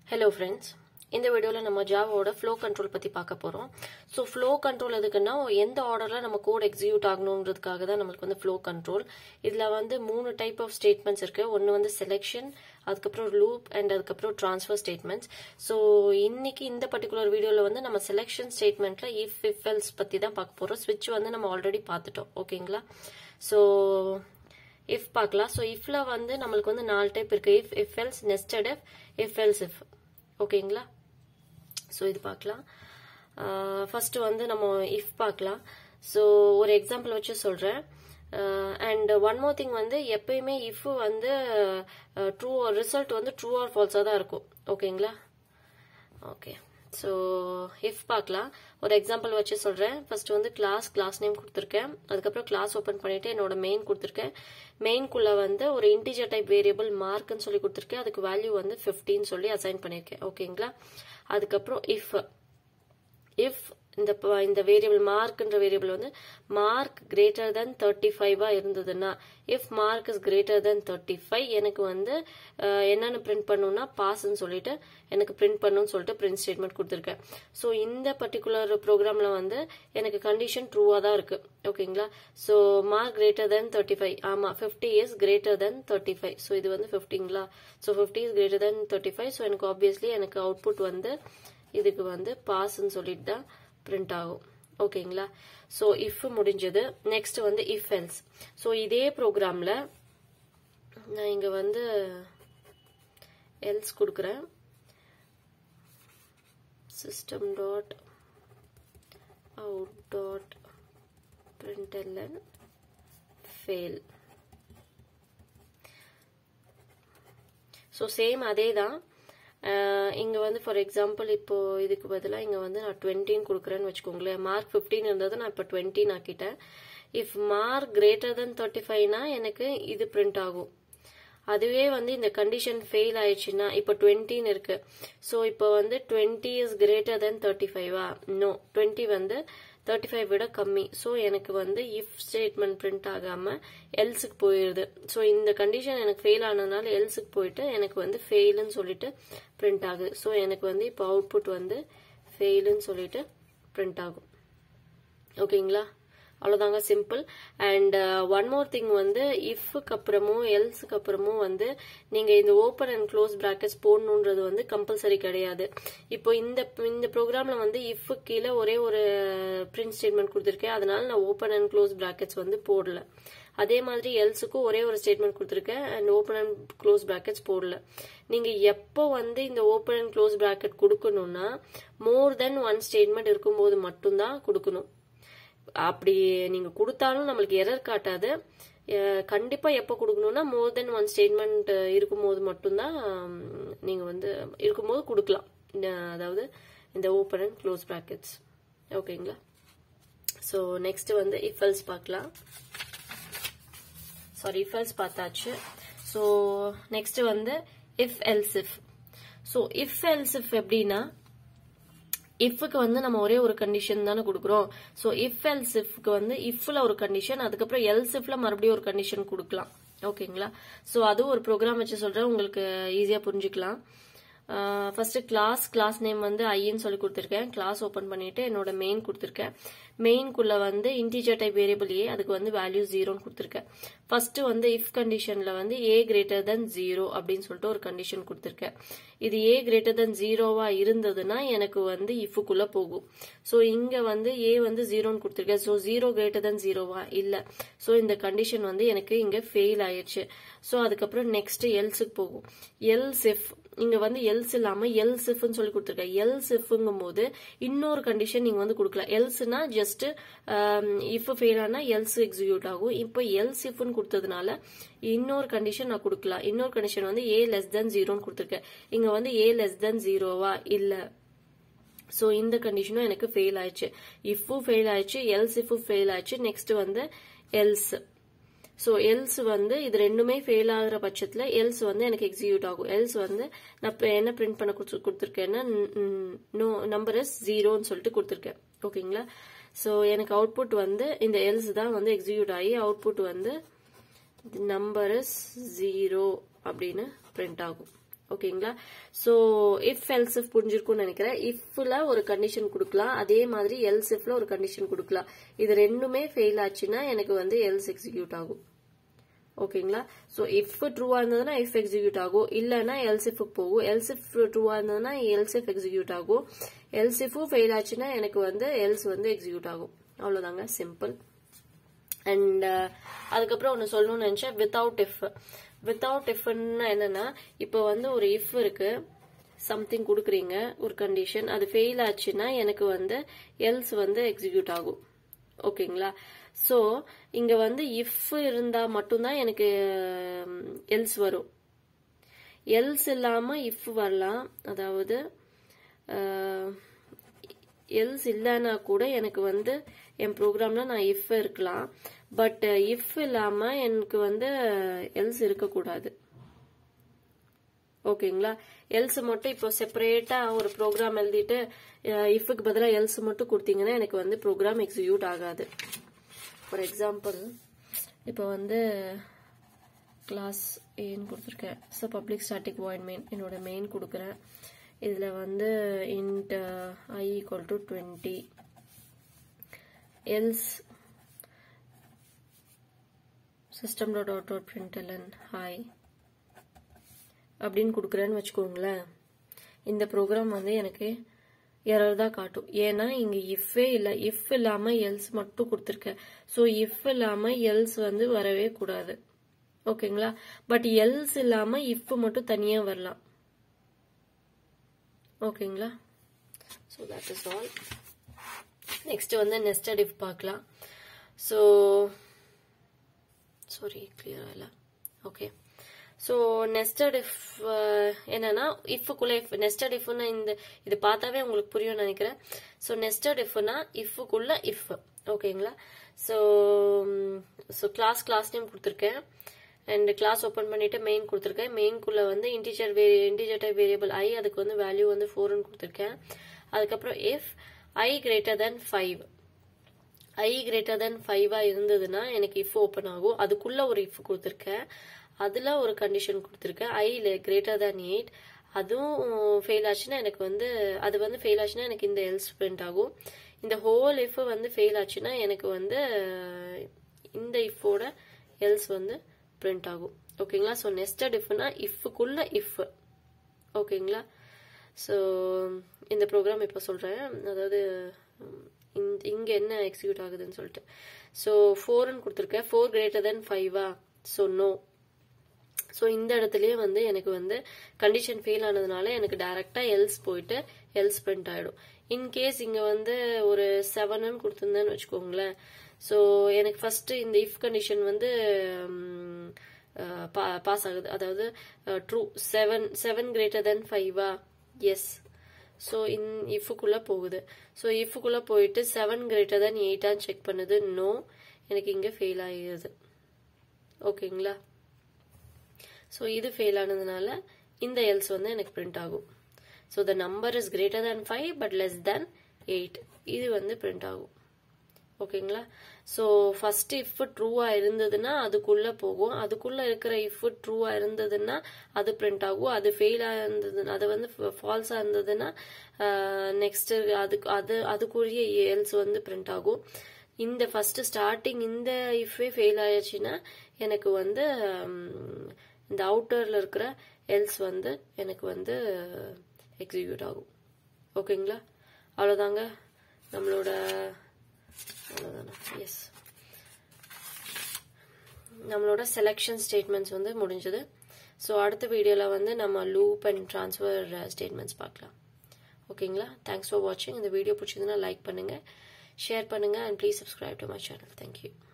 hello friends இந்த வீடியோவில் நம்ம ஜாவோட ஃப்ளோ கண்ட்ரோல் பற்றி பார்க்க போகிறோம் ஸோ ஃப்ளோ கண்ட்ரோல் எதுக்குன்னா எந்த ஆர்டரில் நம்ம கோட் எக்ஸிக்யூட் ஆகணுன்றதுக்காக தான் நம்மளுக்கு வந்து ஃப்ளோ கண்ட்ரோல் இதில் வந்து மூணு டைப் ஆஃப் ஸ்டேட்மெண்ட்ஸ் இருக்குது ஒன்று வந்து செலெக்ஷன் அதுக்கப்புறம் லூப் அண்ட் அதுக்கப்புறம் ட்ரான்ஸ்ஃபர் ஸ்டேட்மெண்ட்ஸ் ஸோ இன்னைக்கு இந்த பர்டிகுலர் வீடியோவில் வந்து நம்ம செலெக்ஷன் ஸ்டேட்மெண்ட்டில் இஃப் இஃப் எல்ஸ் பற்றி தான் பார்க்க போகிறோம் ஸ்விட்ச் வந்து நம்ம ஆல்ரெடி பார்த்துட்டோம் ஓகேங்களா ஸோ இஃப் பார்க்கலாம் ஸோ இஃப்ல வந்து நம்மளுக்கு வந்து நாலு டைப் இருக்கு if if else nested if if else if ஓகேங்களா ஸோ இது பார்க்கலாம் ஃபர்ஸ்ட் வந்து நம்ம இஃப் பார்க்கலாம் ஸோ ஒரு எக்ஸாம்பிள் வச்சு சொல்கிறேன் அண்ட் ஒன் மோர் திங் வந்து எப்பயுமே இஃப் வந்து ட்ரூ ரிசல்ட் வந்து ட்ரூ ஆர் ஃபால்ஸாக தான் இருக்கும் ஓகேங்களா ஓகே ஸோ இஃப் பார்க்கலாம் ஒரு எக்ஸாம்பிள் வச்சு சொல்கிறேன் ஃபர்ஸ்ட் வந்து கிளாஸ் கிளாஸ் நேம் கொடுத்துருக்கேன் அதுக்கப்புறம் கிளாஸ் ஓப்பன் பண்ணிட்டு என்னோட மெயின் கொடுத்துருக்கேன் மெயின்குள்ள வந்து ஒரு இன்டிஜர் டைப் வேரியபிள் மார்க்னு சொல்லி கொடுத்துருக்கேன் அதுக்கு வேல்யூ வந்து ஃபிஃப்டின்னு சொல்லி அசைன் பண்ணியிருக்கேன் ஓகேங்களா அதுக்கப்புறம் இஃப் இஃப் இந்த இந்த வேரியபிள் மார்க்ன்ற வேரியபிள் வந்து மார்க் கிரேட்டர் தென் தேர்ட்டி ஃபைவா இருந்ததுன்னா if mark is greater than thirty five எனக்கு வந்து என்னென்னு பிரிண்ட் பண்ணுன்னா பாஸ்ன்னு சொல்லிட்டு எனக்கு பிரிண்ட் பண்ணுன்னு சொல்லிட்டு பிரிண்ட் ஸ்டேட்மெண்ட் கொடுத்துருக்கேன் ஸோ இந்த பர்டிகுலர் ப்ரோக்ராம்ல வந்து எனக்கு கண்டிஷன் ட்ரூவா தான் இருக்கு ஓகேங்களா so mark greater than thirty five ஆமா fifty is greater than thirty five so இது வந்து ஃபிஃப்டிங்களா so fifty is greater than thirty five so எனக்கு ஆப்வியஸ்லி எனக்கு அவுட்புட் வந்து இதுக்கு வந்து பாஸ்ன்னு சொல்லிட்டு தான் பிரிண்ட் ஆகும் ஓகேங்களா ஸோ இஃப் முடிஞ்சது நெக்ஸ்ட் வந்து இஃப் எல்ஸ் ஸோ இதே ப்ரோக்ராமில் நான் இங்கே வந்து எல்ஸ் கொடுக்குறேன் system dot out dot println fail so same அதே தான் இங்க வந்து ஃபார் எக்ஸாம்பிள் இப்போ இதுக்கு பதிலாக இங்க வந்து நான் டுவெண்ட்டின்னு கொடுக்குறேன்னு வச்சுக்கோங்களேன் மார்க் ஃபிஃப்டீன் இருந்தது நான் இப்போ டுவெண்ட்டின் ஆக்கிட்டேன் if mark greater than thirty ஃபைவ்னா எனக்கு இது பிரிண்ட் ஆகும் அதுவே வந்து இந்த கண்டிஷன் ஃபெயில் ஆயிடுச்சுன்னா இப்போ டுவெண்ட்டின்னு இருக்கு ஸோ இப்போ வந்து twenty is greater than thirty ஃபைவா நோ டுவெண்ட்டி வந்து தேர்ட்டி ஃபைவ் விட கம்மி ஸோ எனக்கு வந்து இஃப் ஸ்டேட்மெண்ட் பிரிண்ட் ஆகாம எல்ஸுக்கு போயிடுது ஸோ இந்த கண்டிஷன் எனக்கு ஃபெயில் ஆனதுனால எல்ஸுக்கு போயிட்டு எனக்கு வந்து ஃபெயிலுன்னு சொல்லிட்டு பிரிண்ட் ஆகுது ஸோ எனக்கு வந்து இப்போ அவுட்புட் வந்து ஃபெயிலுன்னு சொல்லிட்டு பிரிண்ட் ஆகும் ஓகேங்களா அவ்வளோதாங்க simple and one more thing வந்து இஃப்க்கு அப்புறமும் எல்ஸுக்கு அப்புறமும் வந்து நீங்க இந்த ஓப்பன் அண்ட் க்ளோஸ் பிராக்கெட்ஸ் போடணுன்றது வந்து கம்பல்சரி கிடையாது இப்போ இந்த இந்த ப்ரோக்ராம்ல வந்து இஃப் கீழே ஒரே ஒரு பிரிண்ட் ஸ்டேட்மெண்ட் கொடுத்துருக்கேன் அதனால நான் ஓப்பன் அண்ட் க்ளோஸ் பிராக்கெட்ஸ் வந்து போடல அதே மாதிரி எல்ஸுக்கும் ஒரே ஒரு ஸ்டேட்மெண்ட் கொடுத்துருக்கேன் and open and close brackets போடல நீங்க எப்போ வந்து இந்த ஓப்பன் அண்ட் க்ளோஸ் பிராக்கெட் கொடுக்கணும்னா மோர் தென் ஒன் ஸ்டேட்மெண்ட் இருக்கும்போது மட்டும்தான் கொடுக்கணும் அப்படி நீங்க கொடுத்தாலும் நம்மளுக்கு எரர் காட்டாது கண்டிப்பா எப்போ கொடுக்கணும்னா மோர் தென் ஒன் ஸ்டேட்மெண்ட் இருக்கும்போது மட்டும்தான் நீங்க வந்து இருக்கும்போது கொடுக்கலாம் அதாவது இந்த ஓப்பன் அண்ட் க்ளோஸ் ப்ராக்கெட்ஸ் ஓகேங்களா ஸோ நெக்ஸ்ட் வந்து இஃபல்ஸ் பார்க்கலாம் சாரி இஃபல்ஸ் பார்த்தாச்சு ஸோ நெக்ஸ்ட் வந்து if else if so if else if எப்படின்னா இஃப்க்கு வந்து நம்ம ஒரே ஒரு கண்டிஷன் தானே கொடுக்குறோம் ஸோ இஃப் எல்ஸ் இஃப்க்கு வந்து இஃப்ல ஒரு கண்டிஷன் அதுக்கப்புறம் எல்ஸ் இஃப்ல மறுபடியும் ஒரு கண்டிஷன் கொடுக்கலாம் ஓகேங்களா ஸோ அதுவும் ஒரு ப்ரோக்ராம் வச்சு சொல்றேன் உங்களுக்கு ஈஸியா புரிஞ்சுக்கலாம் ஃபர்ஸ்ட் கிளாஸ் கிளாஸ் நேம் வந்து ஐன்னு சொல்லி கொடுத்துருக்கேன் கிளாஸ் ஓப்பன் பண்ணிட்டு என்னோட மெயின் கொடுத்துருக்கேன் மெயின்குள்ள வந்து இன்டீஜர் டைப் வேரியபிள் ஏ அதுக்கு வந்து வேல்யூ ஜீரோன்னு கொடுத்துருக்கேன் ஃபர்ஸ்ட் வந்து இஃப் கண்டிஷன்ல வந்து ஏ கிரேட்டர் தென் ஜீரோ அப்படின்னு சொல்லிட்டு ஒரு கண்டிஷன் கொடுத்துருக்கேன் இது ஏ கிரேட்டர் தென் ஜீரோவா இருந்ததுன்னா எனக்கு வந்து இஃபுக்குள்ள போகும் ஸோ இங்க வந்து ஏ வந்து ஜீரோன்னு கொடுத்துருக்கேன் ஸோ ஜீரோ கிரேட்டர் தென் ஜீரோவா இல்ல ஸோ இந்த கண்டிஷன் வந்து எனக்கு இங்க ஃபெயில் ஆயிடுச்சு ஸோ அதுக்கப்புறம் நெக்ஸ்ட் எல்ஸுக்கு போகும் எல்ஸ் இஃப் இங்க வந்து எல்ஸ் இல்லாம எல் சிஃப்னு சொல்லி கொடுத்துருக்கேன் எல் சிஃப்ங்கும் போது இன்னொரு கண்டிஷன் நீங்க வந்து கொடுக்கலாம் எல்ஸ்னா ஜஸ்ட் இஃப் ஃபெயில் ஆனா எல்ஸ் எக்ஸிக்யூட் ஆகும் இப்போ எல் சிஃப்னு கொடுத்ததுனால இன்னொரு கண்டிஷன் நான் கொடுக்கலாம் இன்னொரு கண்டிஷன் வந்து ஏ லெஸ் தென் ஜீரோன்னு கொடுத்துருக்கேன் இங்க வந்து ஏ லெஸ் தென் ஜீரோவா இல்ல ஸோ இந்த கண்டிஷனும் எனக்கு ஃபெயில் ஆயிடுச்சு இஃபும் ஃபெயில் ஆயிடுச்சு எல்ஸ் இஃபும் ஃபெயில் ஆயிடுச்சு நெக்ஸ்ட் வந்து எல்ஸ் ஸோ எல்ஸ் வந்து இது ரெண்டுமே ஃபெயில் ஆகுற பட்சத்தில் எல்ஸ் வந்து எனக்கு எக்ஸிக்யூட் ஆகும் எல்ஸ் வந்து நான் இப்போ என்ன பிரிண்ட் பண்ண கொடுத்துருக்கேன்னா நோ நம்பர் இஸ் ஜீரோன்னு சொல்லிட்டு கொடுத்துருக்கேன் ஓகேங்களா ஸோ எனக்கு அவுட்புட் வந்து இந்த எல்ஸ் தான் வந்து எக்ஸிக்யூட் ஆகி அவுட்புட் வந்து நம்பர் இஸ் ஜீரோ அப்படின்னு பிரிண்ட் ஆகும் ஓகேங்களா ஸோ இஃப் எல்ஸ் இஃப் புரிஞ்சிருக்கும்னு நினைக்கிறேன் இஃப்ல ஒரு கண்டிஷன் கொடுக்கலாம் அதே மாதிரி எல்ஸ் இஃப்ல ஒரு கண்டிஷன் கொடுக்கலாம் இது ரெண்டுமே ஃபெயில் ஆச்சுன்னா எனக்கு வந்து எல்ஸ் எக்ஸிக்யூட் ஆகும் ஓகேங்களா ஸோ இஃப் ட்ரூவா இருந்ததுன்னா இஃப் எக்ஸிக்யூட் ஆகும் இல்லைன்னா எல்ஸ் இஃப் போகும் எல்ஸ் இஃப் ட்ரூவா இருந்ததுன்னா எல்ஸ் இஃப் எக்ஸிக்யூட் ஆகும் எல்ஸ் இஃபும் ஃபெயில் ஆச்சுன்னா எனக்கு வந்து எல்ஸ் வந்து எக்ஸிக்யூட் ஆகும் அவ்வளோதாங்க சிம்பிள் அண்ட் அதுக்கப்புறம் ஒன்று சொல்லணும்னு நினச்சேன் வித்தவுட் இஃப் வித்தவுட் இஃப்னா என்னன்னா இப்போ வந்து ஒரு இஃப் இருக்கு சம்திங் கொடுக்குறீங்க ஒரு கண்டிஷன் அது ஃபெயில் ஆச்சுன்னா எனக்கு வந்து எல்ஸ் வந்து எக்ஸிக்யூட் ஆகும் ஓகேங்களா ஸோ இங்க வந்து இஃப் இருந்தா மட்டும்தான் எனக்கு எல்ஸ் வரும் எல்ஸ் இல்லாம இஃப் வரலாம் அதாவது எல்ஸ் இல்லைன்னா கூட எனக்கு வந்து என் ப்ரோக்ராம்ல நான் இஃப் இருக்கலாம் பட் இஃப் இல்லாம எனக்கு வந்து எல்ஸ் இருக்கக்கூடாது ஓகேங்களா எல்ஸ் மட்டும் இப்போ செப்பரேட்டா ஒரு ப்ரோக்ராம் எழுதிட்டு இஃப்க்கு பதிலாக எல்ஸ் மட்டும் கொடுத்தீங்கன்னா எனக்கு வந்து ப்ரோக்ராம் எக்ஸிக்யூட் ஆகாது ஃபார் எக்ஸாம்பிள் இப்போ வந்து கிளாஸ் ஏன்னு கொடுத்துருக்கேன் so public static void main என்னோட மெயின் கொடுக்குறேன் இதில் வந்து int i equal to twenty else system dot out dot println hi அப்படின்னு கொடுக்குறேன்னு வச்சுக்கோங்களேன் இந்த ப்ரோக்ராம் வந்து எனக்கு எரர் தான் காட்டும் ஏன்னா இங்க இஃபே இல்லை இஃப் இல்லாம எல்ஸ் மட்டும் கொடுத்துருக்கேன் ஸோ இஃப் இல்லாம எல்ஸ் வந்து வரவே கூடாது ஓகேங்களா பட் எல்ஸ் இல்லாம இஃப் மட்டும் தனியா வரலாம் ஓகேங்களா so that is all next வந்து நெஸ்டட் இஃப் பார்க்கலாம் ஸோ சாரி கிளியரா இல்லை ஓகே ஸோ நெஸ்டட் இஃப் என்னன்னா இஃப்க்குள்ள இஃப் நெஸ்டட் இஃப்னு இந்த இது பார்த்தாவே உங்களுக்கு புரியும்னு நினைக்கிறேன் ஸோ நெஸ்டட் இஃப்னா இஃப்க்குள்ள இஃப் ஓகேங்களா so so class class name கொடுத்துருக்கேன் அண்ட் கிளாஸ் ஓப்பன் பண்ணிட்டு மெயின் கொடுத்துருக்கேன் மெயின்குள்ள வந்து integer way integer type variable i அதுக்கு வந்து வேல்யூ வந்து ஃபோர்னு கொடுத்துருக்கேன் அதுக்கப்புறம் if i greater then five i greater then ஃபைவா இருந்ததுன்னா எனக்கு இஃப் ஓப்பன் ஆகும் அதுக்குள்ள ஒரு இஃப் கொடுத்துருக்கேன் அதில் ஒரு கண்டிஷன் கொடுத்துருக்கேன் ஐல கிரேட்டர் தேன் எயிட் அதுவும் ஃபெயில் ஆச்சுன்னா எனக்கு வந்து அது வந்து ஃபெயில் ஆச்சுன்னா எனக்கு இந்த எல்ஸ் பிரிண்ட் ஆகும் இந்த ஹோல் இஃப் வந்து ஃபெயில் ஆச்சுன்னா எனக்கு வந்து இந்த இஃபோட எல்ஸ் வந்து பிரிண்ட் ஆகும் ஓகேங்களா ஸோ நெஸ்டட் இஃப்னா இஃப்க்குள்ள இஃப் ஓகேங்களா ஸோ இந்த ப்ரோக்ராம் இப்போ சொல்கிறேன் அதாவது இங்கே என்ன எக்ஸிக்யூட் ஆகுதுன்னு சொல்லிட்டு ஸோ ஃபோர்னு கொடுத்துருக்கேன் ஃபோர் கிரேட்டர் தென் ஃபைவா ஸோ நோ ஸோ இந்த இடத்துலயே வந்து எனக்கு வந்து கண்டிஷன் ஃபெயில் ஆனதுனால எனக்கு டைரக்டா எல்ஸ் போயிட்டு எல்ஸ் பிரிண்ட் ஆயிடும் இன்கேஸ் இங்க வந்து ஒரு செவன்னு கொடுத்துருந்தேன்னு வச்சுக்கோங்களேன் ஸோ எனக்கு ஃபர்ஸ்ட் இந்த இஃப் கண்டிஷன் வந்து பாஸ் ஆகுது அதாவது true seven seven greater then ஃபைவா எஸ் ஸோ இன் இஃபுக்குள்ள போகுது ஸோ இஃபுக்குள்ள போயிட்டு செவன் கிரேட்டர் தென் எயிட்டான்னு செக் பண்ணுது நோ எனக்கு இங்கே ஃபெயில் ஆகிடுது ஓகேங்களா ஸோ இது ஃபெயில் ஆனதுனால இந்த எல்ஸ் வந்து எனக்கு பிரிண்ட் ஆகும் so the number is greater than five but less than eight இது வந்து பிரிண்ட் ஆகும் ஓகேங்களா ஸோ ஃபர்ஸ்ட் இஃப் ட்ரூவா இருந்ததுன்னா அதுக்குள்ள போகும் அதுக்குள்ள இருக்கிற இஃப் ட்ரூவா இருந்ததுன்னா அது பிரிண்ட் ஆகும் அது ஃபெயிலா இருந்தது அது வந்து ஃபால்ஸா இருந்ததுன்னா நெக்ஸ்ட் அதுக்கு அது அதுக்குரிய எல்ஸ் வந்து பிரிண்ட் ஆகும் இந்த ஃபர்ஸ்ட் ஸ்டார்டிங் இந்த இஃபே ஃபெயில் ஆயிடுச்சுன்னா எனக்கு வந்து இந்த அவுட்டர்ல இருக்கிற எல்ஸ் வந்து எனக்கு வந்து எக்ஸிக்யூட் ஆகும் ஓகேங்களா அவ்வளோதாங்க நம்மளோட அவ்வளோதானே எஸ் நம்மளோட செலெக்ஷன் ஸ்டேட்மெண்ட்ஸ் வந்து முடிஞ்சது ஸோ அடுத்த வீடியோவில் வந்து நம்ம லூப் அண்ட் ட்ரான்ஸ்ஃபர் ஸ்டேட்மெண்ட்ஸ் பார்க்கலாம் ஓகேங்களா தேங்க்ஸ் ஃபார் வாட்சிங் இந்த வீடியோ பிடிச்சதுன்னா லைக் பண்ணுங்கள் ஷேர் பண்ணுங்கள் and please subscribe to my channel thank you